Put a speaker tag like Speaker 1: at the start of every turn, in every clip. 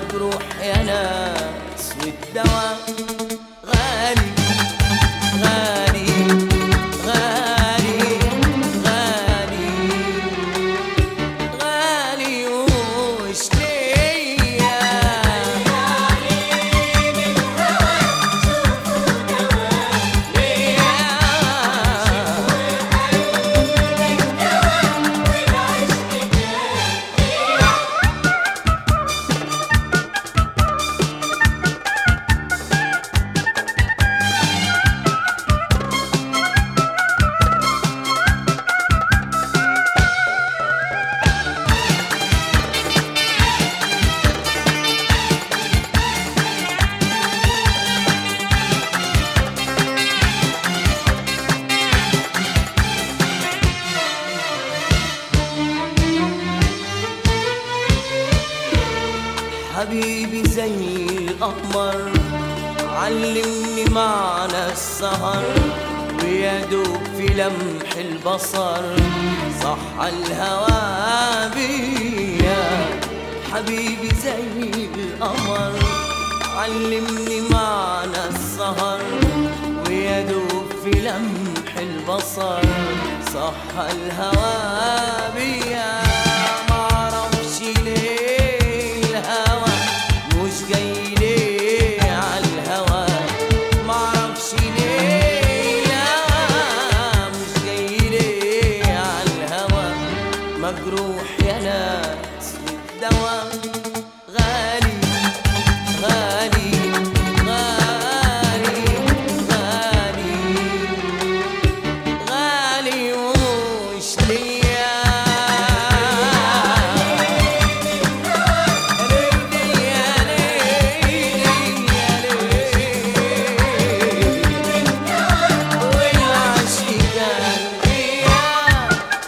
Speaker 1: مجروح يا ناس والدواء غالي غالي غالي غالي غالي وش ليا حبيبي زي القمر علمني معنى السهر ويا دوب في لمح البصر صح الهوى بيا حبيبي زي القمر علمني معنى السهر ويا دوب في لمح البصر صح الهوى بيا معرفش ليه الهوى مش جاي ليه عالهوى معرفش ليه الهوى مش جاي ليه عالهوى مجروح يا ناس والدواء غالي غالي غالي غالي غالي وش ليا ليلي يا ليلي يا ليلي والعشق قلبي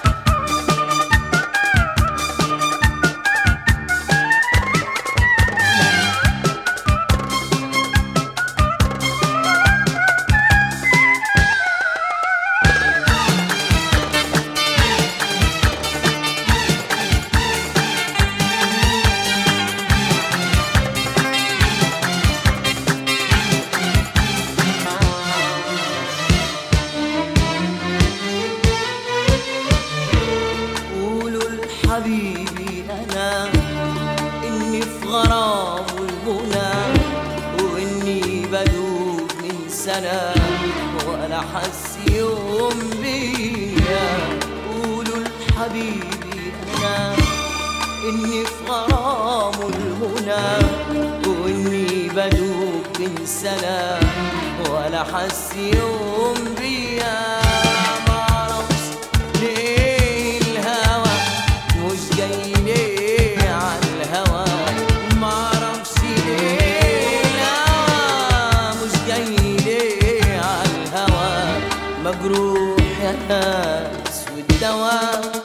Speaker 1: قولوا لحبيبي انا اني في غرام والمنى واني بدوب من سنه ولا حس يوم بيا قولوا لحبيبي انا اني في غرام المنى واني بدوب من سنه ولا حس يوم بيا معرفش ليه الهوى مش جاي ليه عالهوى معرفش ليه الهوى مش جاي ليه عالهوى مجروح يا ناس والدواء